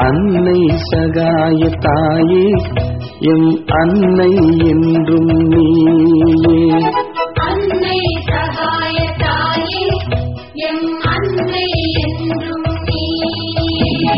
அன்னை சகாய தாயே எம் அன்னை என்றும் நீயே அன்னை சகாய தாயே எம் அன்னை என்றும் நீயே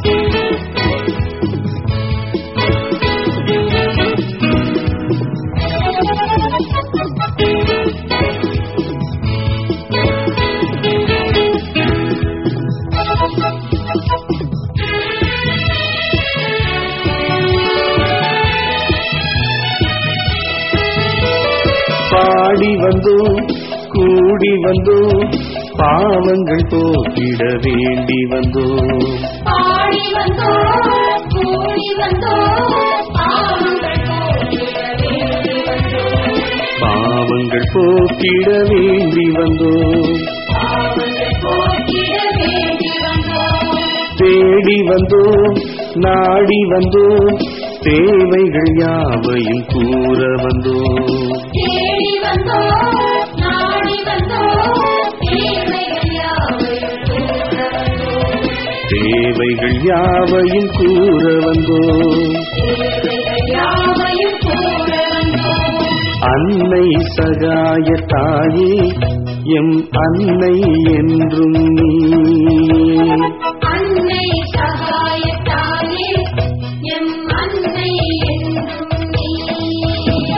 பாடி வந்தோம் கூடி வந்தோம் பாவங்கள் போக்கிட வேண்டி வந்தோம் பாடி வந்தோம் கூடி வந்தோம் பாவங்கள் போக்கிட வேண்டி வந்தோம் பாவங்கள் போக்கிட வேண்டி வந்தோம் பாவங்கள் போக்கிட வேண்டி வந்தோம் தேடி வந்தோம் நாடி வந்தோம் தேவைகள் யாவையும் கூற வந்தோம் தேடி வந்தோம் நாடி வந்தோம் தேவைகள் யாவையும் கூற வந்தோம் தேவைகள் யாவையும் கூற வந்தோம் தேவைகள் யாவையும் கூற வந்தோம் அன்னை சகாய தாயே எம் அன்னை என்றும் நீயே அன்னை சகாய தாயே எம் அன்னை என்றும் நீயே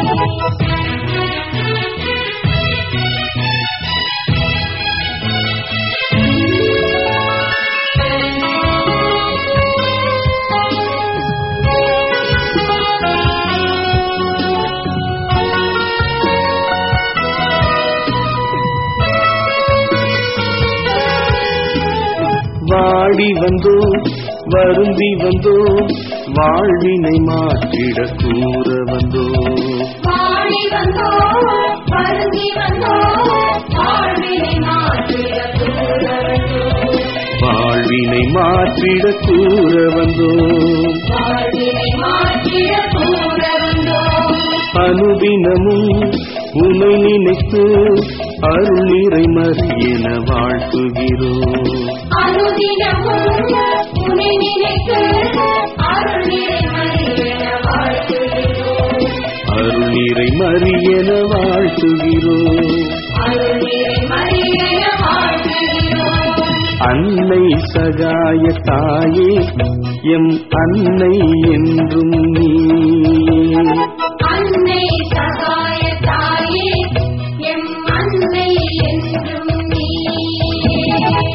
வாடி வந்தோம் வருந்தி வந்தோம் வாழ்வினை மாற்றிட கூற வந்தோம் பாடி வந்தோம் பருந்தி வந்தோம் வாழ்வினை மாற்றிட கூற வந்தோம் வாழ்வினை மாற்றிட கூற வந்தோம் வாழ்வினை மாற்றிட கூற வந்தோம் அனுதினமும் உமை நினைத்து அருளிறை மறியென வாழ்த்துகிறோம் அனுதினமும் உன்னை நினைத்து அருளினை மறியென வாழ்த்துகிறோம் அருளிறை மறியென வாழ்த்துகிறோம் அருளினை மறியென வாழ்த்துகிறோம் அன்னை சகாய தாயே எம் அன்னை என்றும் நீயே அன்னை சகாய தாயே எம் அன்னை என்றும் நீயே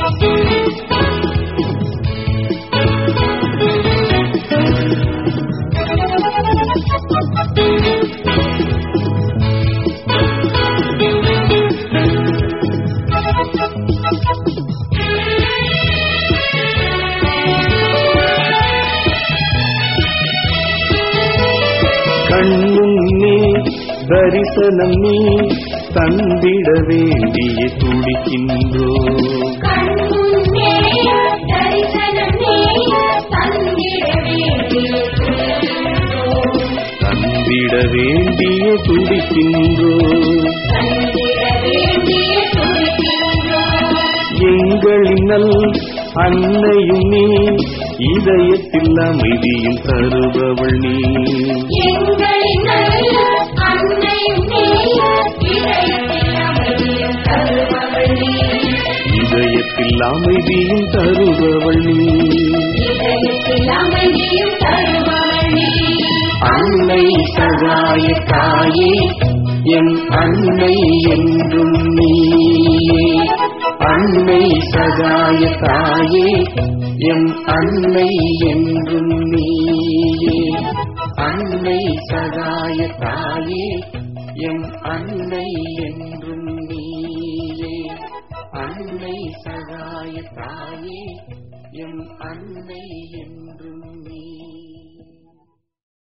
கண்முன்னே தரிசனம் நீ தந்திட வேண்டிய துடிக்கின்றோம் கண்முன்னே தரிசனம் நீ தந்திட வேண்டிய துடிக்கின்றோம். தந்திட வேண்டிய துடிக்கின்றோம் தந்திட வேண்டிய துடிக்கின்றோம். எங்களின் நல் அன்னையும் நீ இதயத்தில் அமைதியும் தருபவள் நீ எங்களின் நல்ல அன்னையும் நீ, இதயத்தில் அமைதியும் தருபவள் நீ. இதயத்தில் அமைதியும் தருபவள் நீ இதயத்தில் அமைதியும் தருபவள் நீ. அன்னை சகாய தாயே என் அன்னை என்றும் நீயே அன்னை சகாய தாயே எம் அன்னை என்றும் நீயே அன்னை சகாய தாயே எம் அன்னை என்றும் நீயே அன்னை சகாய தாயே எம் அன்னை என்றும் நீ